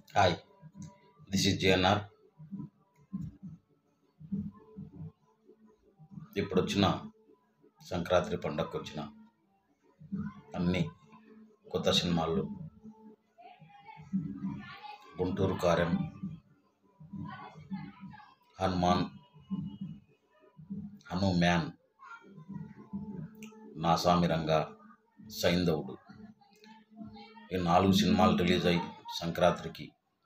hi this is JNR ఇప్పుడు వచ్చిన సంక్రాంతి పండగకు వచ్చిన అన్ని కొత్త సినిమాలు గుంటూరు కారం హనుమాన్ హనుమాన్ నాసామిరంగా సైంధవుడు ఈ నాలుగు సినిమాలు రిలీజ్ అయ్యి సంక్రాంతికి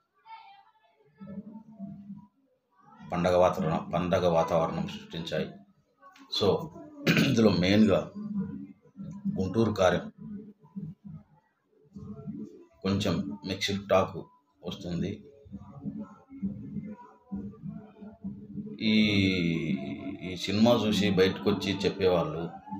పండగ వాతావరణం పండగ వాతావరణం సృష్టించాయి సో ఇందులో మెయిన్గా గుంటూరు కార్యం కొంచెం మిక్స్డ్ టాక్ వస్తుంది ఈ ఈ సినిమా చూసి బయటకు వచ్చి చెప్పేవాళ్ళు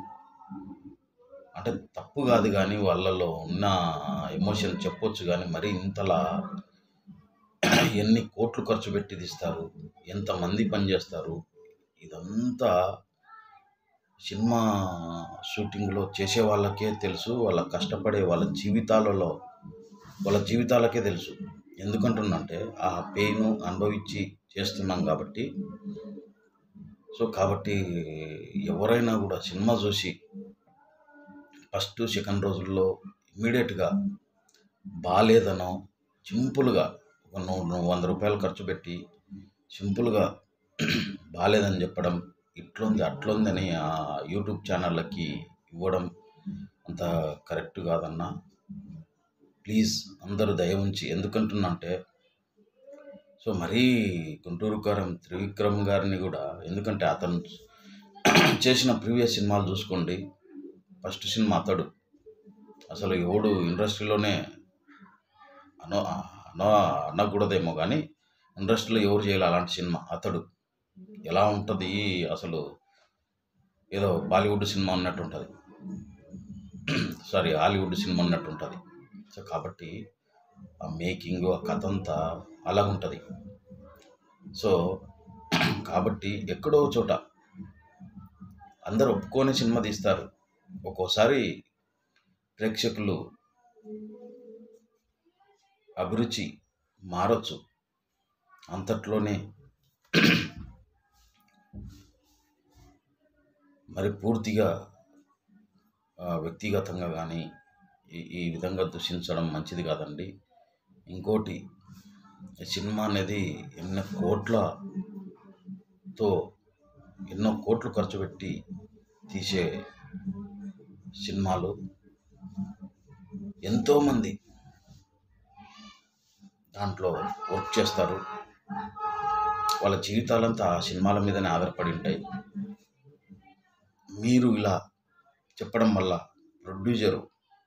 అంటే తప్పు కాదు కానీ వాళ్ళలో ఉన్న ఎమోషన్ చెప్పొచ్చు కానీ మరి ఇంతలా ఎన్ని కోట్లు ఖర్చు పెట్టి తీస్తారు ఎంతమంది పనిచేస్తారు ఇదంతా సినిమా షూటింగ్లో చేసే వాళ్ళకే తెలుసు వాళ్ళ కష్టపడే వాళ్ళ జీవితాలలో వాళ్ళ జీవితాలకే తెలుసు ఎందుకంటున్నంటే ఆ పెయిన్ అనుభవించి చేస్తున్నాం కాబట్టి సో కాబట్టి ఎవరైనా కూడా సినిమా చూసి ఫస్ట్ సెకండ్ రోజుల్లో ఇమ్మీడియట్గా బాగాలేదనో సింపుల్గా ఒక నువ్వు నువ్వు వంద రూపాయలు ఖర్చు పెట్టి సింపుల్గా బాగాలేదని చెప్పడం ఇట్లుంది అట్లుందని ఆ యూట్యూబ్ ఛానళ్ళకి ఇవ్వడం అంత కరెక్ట్ కాదన్నా ప్లీజ్ అందరూ దయ ఉంచి ఎందుకంటున్నా అంటే సో మరీ గుంటూరు కారం త్రివిక్రమ్ గారిని కూడా ఎందుకంటే అతను చేసిన ప్రీవియస్ సినిమాలు చూసుకోండి ఫస్ట్ సినిమా అతడు అసలు ఎవడు ఇండస్ట్రీలోనే అనో అనో అనకూడదేమో కానీ ఇండస్ట్రీలో ఎవరు చేయాలి అలాంటి సినిమా అతడు ఎలా ఉంటుంది అసలు ఏదో బాలీవుడ్ సినిమా ఉన్నట్టు ఉంటుంది సారీ హాలీవుడ్ సినిమా ఉన్నట్టు ఉంటుంది సో కాబట్టి ఆ మేకింగ్ ఆ కథ అంతా అలా ఉంటుంది సో కాబట్టి ఎక్కడో చోట అందరూ ఒప్పుకొని సినిమా తీస్తారు ఒక్కోసారి ప్రేక్షకులు అభిరుచి మారచ్చు అంతట్లోనే మరి పూర్తిగా ఆ, వ్యక్తిగతంగా కానీ ఈ ఈ విధంగా దూషించడం మంచిది కాదండి ఇంకోటి ఈ సినిమా అనేది ఎన్నో కోట్లతో ఎన్నో కోట్లు ఖర్చు పెట్టి తీసే సినిమాలు ఎంతోమంది దాంట్లో వర్క్ చేస్తారు వాళ్ళ జీవితాలంతా ఆ సినిమాల మీదనే ఆధారపడి ఉంటాయి మీరు ఇలా చెప్పడం వల్ల ప్రొడ్యూసరు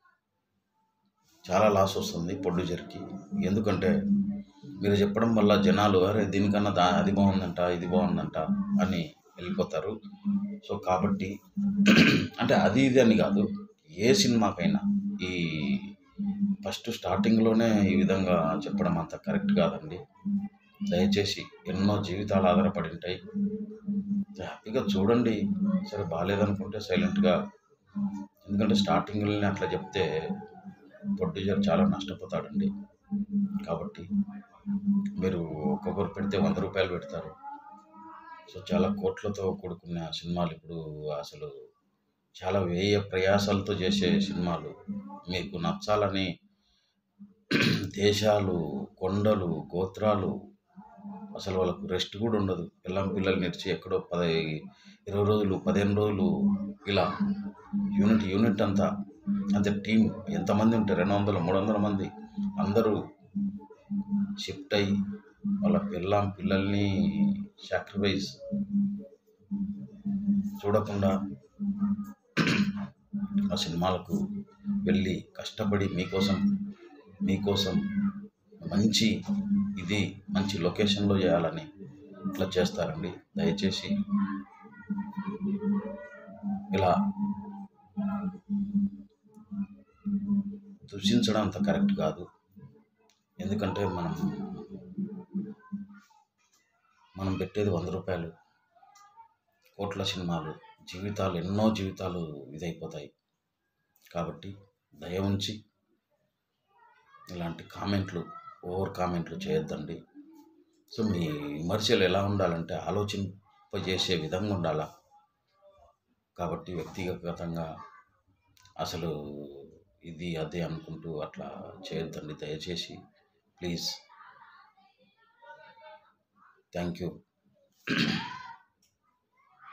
చాలా లాస్ వస్తుంది ప్రొడ్యూసర్కి ఎందుకంటే మీరు చెప్పడం వల్ల జనాలు అరే దీనికన్నా దా అది బాగుందంట ఇది బాగుందంట అని వెళ్ళిపోతారు సో కాబట్టి అంటే అది ఇది అని కాదు ఏ సినిమాకైనా ఈ ఫస్ట్ స్టార్టింగ్లోనే ఈ విధంగా చెప్పడం అంత కరెక్ట్ కాదండి దయచేసి ఎన్నో జీవితాలు ఆధారపడి ఉంటాయి హ్యాపీగా చూడండి సరే బాగాలేదనుకుంటే సైలెంట్గా ఎందుకంటే స్టార్టింగ్లోనే అట్లా చెప్తే ప్రొడ్యూసర్ చాలా నష్టపోతాడండి కాబట్టి మీరు ఒక్కొక్కరు పెడితే వంద రూపాయలు పెడతారు సో చాలా కోట్లతో కూడుకున్న సినిమాలు ఇప్పుడు అసలు చాలా వ్యయ ప్రయాసాలతో చేసే సినిమాలు మీకు నచ్చాలని దేశాలు కొండలు గోత్రాలు అసలు వాళ్ళకు రెస్ట్ కూడా ఉండదు పిల్లం పిల్లలు నేర్చి ఎక్కడో పది ఇరవై రోజులు పదిహేను రోజులు ఇలా యూనిట్ యూనిట్ అంతా అంతే టీం ఎంతమంది ఉంటారు రెండు వందలు మూడు వందల మంది అందరూ షిఫ్ట్ అయ్యి వాళ్ళ పిల్లం పిల్లల్ని సాక్రిఫైస్ చూడకుండా ఆ సినిమాలకు వెళ్ళి కష్టపడి మీకోసం మీకోసం మంచి ఇది మంచి లొకేషన్లో చేయాలని ఇట్లా చేస్తారండి దయచేసి ఇలా దూషించడం అంత కరెక్ట్ కాదు ఎందుకంటే మనం మనం పెట్టేది వంద రూపాయలు కోట్ల సినిమాలు జీవితాలు ఎన్నో జీవితాలు ఇదైపోతాయి కాబట్టి దయ ఉంచి ఇలాంటి కామెంట్లు ఓవర్ కామెంట్లు చేయొద్దండి సో మీ విమర్శలు ఎలా ఉండాలంటే ఆలోచింపజేసే విధంగా ఉండాలా కాబట్టి వ్యక్తిగతంగా అసలు ఇది అదే అనుకుంటూ అట్లా చేయొద్దండి దయచేసి ప్లీజ్ థ్యాంక్ యూ